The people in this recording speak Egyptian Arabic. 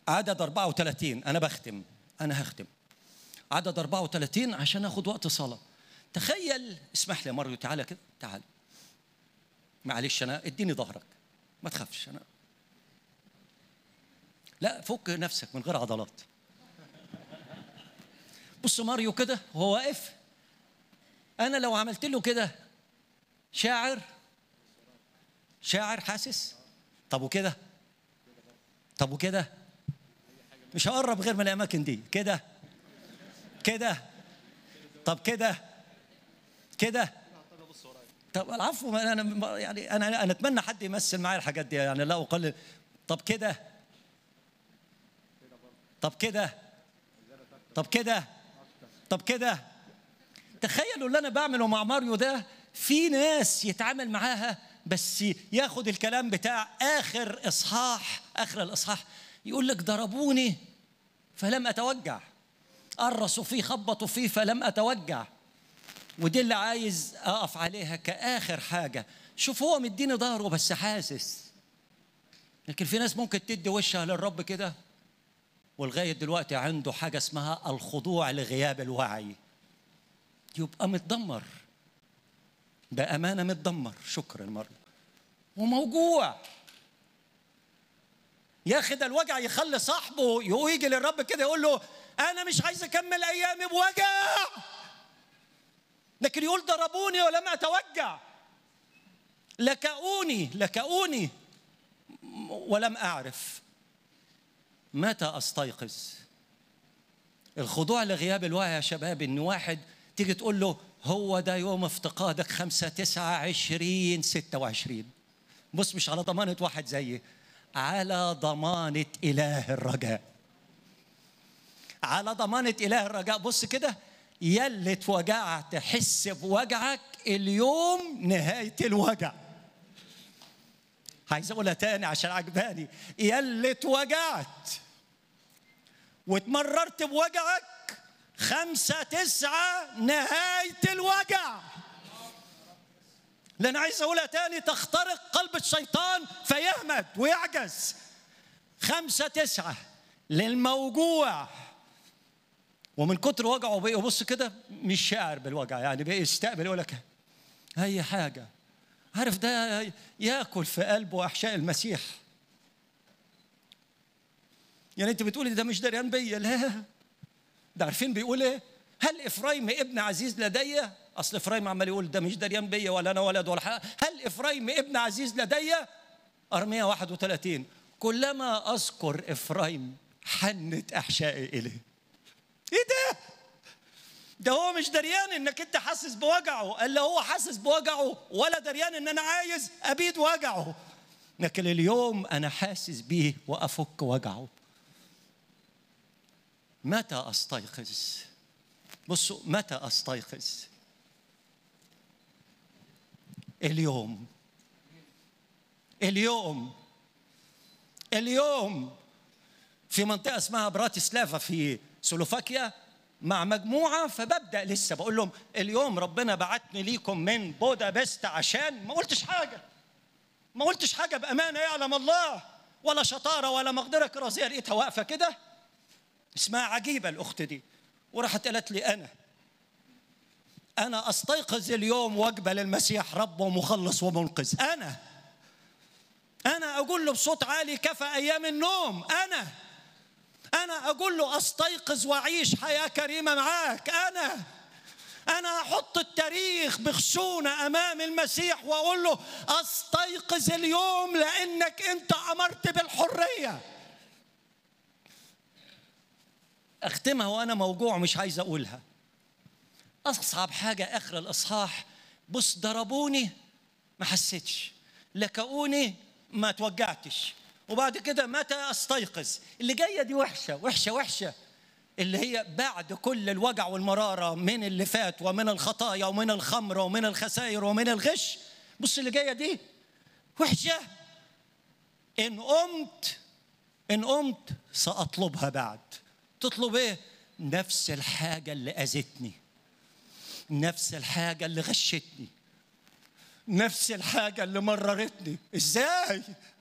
عدد 34 انا بختم انا هختم عدد 34 عشان اخد وقت صلاه تخيل اسمح لي يا ماريو تعالى كده تعال معلش انا اديني ظهرك ما تخافش انا لا فك نفسك من غير عضلات بص ماريو كده وهو واقف انا لو عملت له كده شاعر شاعر حاسس طب وكده طب وكده مش هقرب غير من الاماكن دي كده كده طب كده كده طب العفو انا يعني انا انا اتمنى حد يمثل معايا الحاجات دي يعني لا اقلل طب كده طب كده طب كده طب كده تخيلوا اللي انا بعمله مع ماريو ده في ناس يتعامل معاها بس ياخد الكلام بتاع اخر اصحاح اخر الاصحاح يقول لك ضربوني فلم اتوجع قرصوا فيه خبطوا فيه فلم اتوجع ودي اللي عايز اقف عليها كاخر حاجه شوف هو مديني ظهره بس حاسس لكن في ناس ممكن تدي وشها للرب كده ولغايه دلوقتي عنده حاجه اسمها الخضوع لغياب الوعي يبقى متدمر بامانه متدمر شكرا مره وموجوع ياخد الوجع يخلي صاحبه يجي للرب كده يقول له انا مش عايز اكمل ايامي بوجع لكن يقول ضربوني ولم اتوجع لكؤوني لكؤوني ولم اعرف متى استيقظ الخضوع لغياب الوعي يا شباب ان واحد تيجي تقول له هو ده يوم افتقادك خمسة تسعة عشرين ستة وعشرين بص مش على ضمانة واحد زيي على ضمانة إله الرجاء على ضمانة إله الرجاء بص كده يلي اتوجعت حس بوجعك اليوم نهاية الوجع عايز اقولها تاني عشان عجباني يلي اتوجعت واتمررت بوجعك خمسة تسعة نهاية الوجع لأن عايز أقولها تاني تخترق قلب الشيطان فيهمد ويعجز خمسة تسعة للموجوع ومن كتر وجعه بقى يبص كده مش شاعر بالوجع يعني بقى يستقبل يقول لك أي حاجة عارف ده ياكل في قلبه أحشاء المسيح يعني أنت بتقولي ده مش دريان بيا لا ده عارفين بيقول ايه؟ هل افرايم ابن عزيز لدي؟ اصل افرايم عمال يقول ده مش دريان بيا ولا انا ولد ولا حاجه، هل افرايم ابن عزيز لدي؟ ارميه 31 كلما اذكر افرايم حنت احشائي اليه. ايه ده؟ ده هو مش دريان انك انت حاسس بوجعه، الا هو حاسس بوجعه ولا دريان ان انا عايز ابيد وجعه. لكن اليوم انا حاسس بيه وافك وجعه. متى استيقظ بصوا متى استيقظ اليوم اليوم اليوم في منطقه اسمها براتسلافا في سلوفاكيا مع مجموعه فببدا لسه بقول لهم اليوم ربنا بعتني ليكم من بودابست عشان ما قلتش حاجه ما قلتش حاجه بامانه يعلم الله ولا شطاره ولا مقدره كرازيه لقيتها واقفه كده اسمها عجيبة الأخت دي وراحت قالت لي أنا أنا أستيقظ اليوم وأقبل المسيح رب ومخلص ومنقذ أنا أنا أقول له بصوت عالي كفى أيام النوم أنا أنا أقول له أستيقظ وأعيش حياة كريمة معاك أنا أنا أحط التاريخ بخشونة أمام المسيح وأقول له أستيقظ اليوم لأنك أنت أمرت بالحرية اختمها وانا موجوع مش عايز اقولها اصعب حاجه اخر الاصحاح بص ضربوني ما حسيتش لكؤوني ما توجعتش وبعد كده متى استيقظ اللي جايه دي وحشه وحشه وحشه اللي هي بعد كل الوجع والمراره من اللي فات ومن الخطايا ومن الخمر ومن الخسائر ومن الغش بص اللي جايه دي وحشه ان قمت ان قمت ساطلبها بعد تطلب ايه نفس الحاجه اللي اذتني نفس الحاجه اللي غشتني نفس الحاجه اللي مررتني ازاي